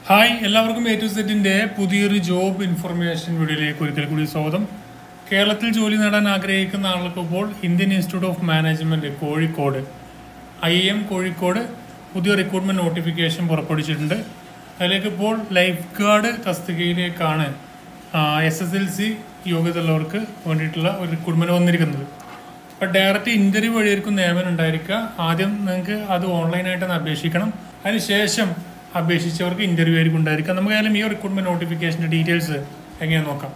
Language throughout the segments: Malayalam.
ഹായ് എല്ലാവർക്കും എ ടു സെറ്റിന്റെ പുതിയൊരു ജോബ് ഇൻഫർമേഷൻ വീഡിയോയിലേക്ക് ഒരിക്കൽ കൂടി സ്വാഗതം കേരളത്തിൽ ജോലി നേടാൻ ആഗ്രഹിക്കുന്ന ആൾക്ക് ഇപ്പോൾ Indian institute of management Kozhikode I M Kozhikode പുതിയ റിക്രൂട്ട്മെന്റ് നോട്ടിഫിക്കേഷൻ പുറപ്പെടുവിച്ചിട്ടുണ്ട് അതിലേക്ക് ഇപ്പോൾ ലൈഫ് ഗാർഡ് തസ്തികയിലേക്കാണ് എസ് എസ് എൽ സി യോഗ്യതയുള്ളവർക്ക് വേണ്ടിയിട്ടുള്ള ഒരു റിക്രൂട്ട്മെന്റ് വന്നിരിക്കുന്നത് അപ്പോൾ ഡയറക്റ്റ് ഇന്റർവ്യൂ വഴിയായിരിക്കും നിയമനം ഉണ്ടായിരിക്കുക ആദ്യം നിങ്ങൾക്ക് അത് ഓൺലൈനായിട്ട് ഒന്ന് അപേക്ഷിക്കണം അതിനുശേഷം അപേക്ഷിച്ചവർക്ക് ഇന്റർവ്യൂ ആയിരിക്കും ഉണ്ടായിരിക്കുക നമുക്ക് ഏതായാലും ഈ റിക്രൂട്ട്മെന്റ് നോട്ടിഫിക്കേഷൻ്റെ ഡീറ്റെയിൽസ് എങ്ങനെ നോക്കാം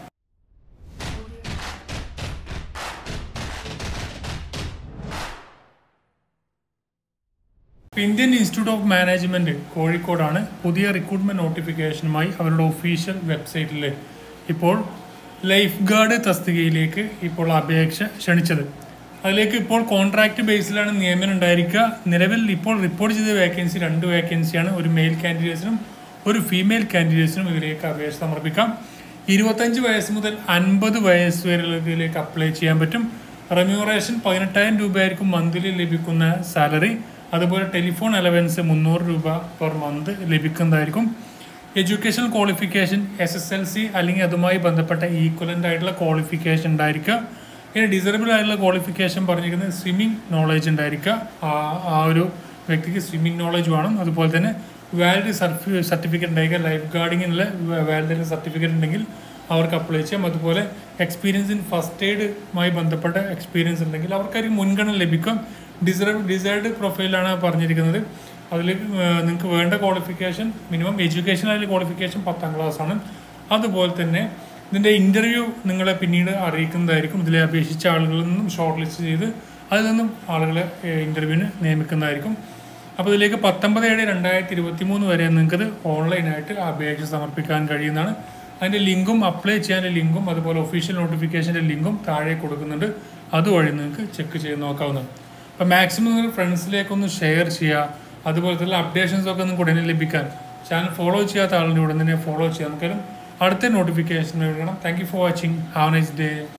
ഇന്ത്യൻ ഇൻസ്റ്റിറ്റ്യൂട്ട് ഓഫ് മാനേജ്മെന്റ് കോഴിക്കോടാണ് പുതിയ റിക്രൂട്ട്മെന്റ് നോട്ടിഫിക്കേഷനുമായി അവരുടെ ഒഫീഷ്യൽ വെബ്സൈറ്റിൽ ഇപ്പോൾ ലൈഫ് ഗാർഡ് തസ്തികയിലേക്ക് ഇപ്പോൾ അപേക്ഷ ക്ഷണിച്ചത് അതിലേക്ക് ഇപ്പോൾ കോൺട്രാക്ട് ബേസിലാണ് നിയമനം ഉണ്ടായിരിക്കുക നിലവിൽ ഇപ്പോൾ റിപ്പോർട്ട് ചെയ്ത വേക്കൻസി രണ്ട് വേക്കൻസിയാണ് ഒരു മെയിൽ കാൻഡിഡേറ്റ്സിനും ഒരു ഫീമെയിൽ കാൻഡിഡേറ്റ്സിനും ഇതിലേക്ക് അപേക്ഷ സമർപ്പിക്കാം ഇരുപത്തഞ്ച് വയസ്സ് മുതൽ അൻപത് വയസ്സ് വരെയുള്ളതിലേക്ക് അപ്ലൈ ചെയ്യാൻ പറ്റും റെമ്യൂറേഷൻ പതിനെട്ടായിരം രൂപയായിരിക്കും മന്ത്ലി ലഭിക്കുന്ന സാലറി അതുപോലെ ടെലിഫോൺ അലവൻസ് മുന്നൂറ് രൂപ പെർ മന്ത് ലഭിക്കുന്നതായിരിക്കും education qualification S S L C അല്ലെങ്കിൽ അതുമായി ബന്ധപ്പെട്ട ഈക്വലൻ്റ് ആയിട്ടുള്ള ക്വാളിഫിക്കേഷൻ ഉണ്ടായിരിക്കുക ഇനി ഡിസേബിൾ ആയിട്ടുള്ള ക്വാളിഫിക്കേഷൻ പറഞ്ഞിരിക്കുന്നത് സ്വിമ്മിങ് നോളേജ് ഉണ്ടായിരിക്കുക ആ ആ ഒരു വ്യക്തിക്ക് സ്വിമ്മിങ് നോളേജ് വേണം അതുപോലെ തന്നെ വാലിഡ് സർട്ടി സർട്ടിഫിക്കറ്റ് ഉണ്ടായിരിക്കുക ലൈഫ് ഗാർഡിങ്ങിനുള്ള വാലിഡ് സർട്ടിഫിക്കറ്റ് ഉണ്ടെങ്കിൽ അവർക്ക് അപ്ലൈ ചെയ്യാം അതുപോലെ എക്സ്പീരിയൻസ് ഇൻ ഫസ്റ്റ് എയ്ഡുമായി ബന്ധപ്പെട്ട എക്സ്പീരിയൻസ് ഉണ്ടെങ്കിൽ അവർക്കായിരിക്കും മുൻഗണന ലഭിക്കും ഡിസേർവ് ഡിസൈർഡ് പ്രൊഫൈലാണ് പറഞ്ഞിരിക്കുന്നത് അതിൽ നിങ്ങൾക്ക് വേണ്ട ക്വാളിഫിക്കേഷൻ മിനിമം എഡ്യൂക്കേഷൻ ആയിട്ടുള്ള ക്വാളിഫിക്കേഷൻ പത്താം ക്ലാസ് ആണ് അതുപോലെ തന്നെ ഇതിൻ്റെ ഇൻ്റർവ്യൂ നിങ്ങളെ പിന്നീട് അറിയിക്കുന്നതായിരിക്കും ഇതിലെ അപേക്ഷിച്ച ആളുകളിൽ നിന്നും ഷോർട്ട് ലിസ്റ്റ് ചെയ്ത് അതിൽ നിന്നും ആളുകളെ ഇൻ്റർവ്യൂവിന് നിയമിക്കുന്നതായിരിക്കും അപ്പോൾ ഇതിലേക്ക് പത്തൊമ്പത് ഏഴ് രണ്ടായിരത്തി ഇരുപത്തി മൂന്ന് വരെ നിങ്ങൾക്കത് ഓൺലൈനായിട്ട് അപേക്ഷ സമർപ്പിക്കാൻ കഴിയുന്നതാണ് അതിൻ്റെ ലിങ്കും അപ്ലൈ ചെയ്യാൻ്റെ ലിങ്കും അതുപോലെ ഒഫീഷ്യൽ നോട്ടിഫിക്കേഷൻ്റെ ലിങ്കും താഴെ കൊടുക്കുന്നുണ്ട് അതുവഴി നിങ്ങൾക്ക് ചെക്ക് ചെയ്ത് നോക്കാവുന്നതാണ് അപ്പോൾ മാക്സിമം നിങ്ങൾ ഫ്രണ്ട്സിലേക്കൊന്ന് ഷെയർ ചെയ്യുക അതുപോലത്തെ അപ്ഡേഷൻസ് ഒക്കെ നിങ്ങൾക്ക് ഉടനെ ലഭിക്കാൻ ചാനൽ ഫോളോ ചെയ്യാത്ത ആളിൻ്റെ ഉടനെ ഫോളോ ചെയ്യാം നമുക്കൊരു അടുത്ത നോട്ടിഫിക്കേഷൻ വേണം thank you for watching have nice day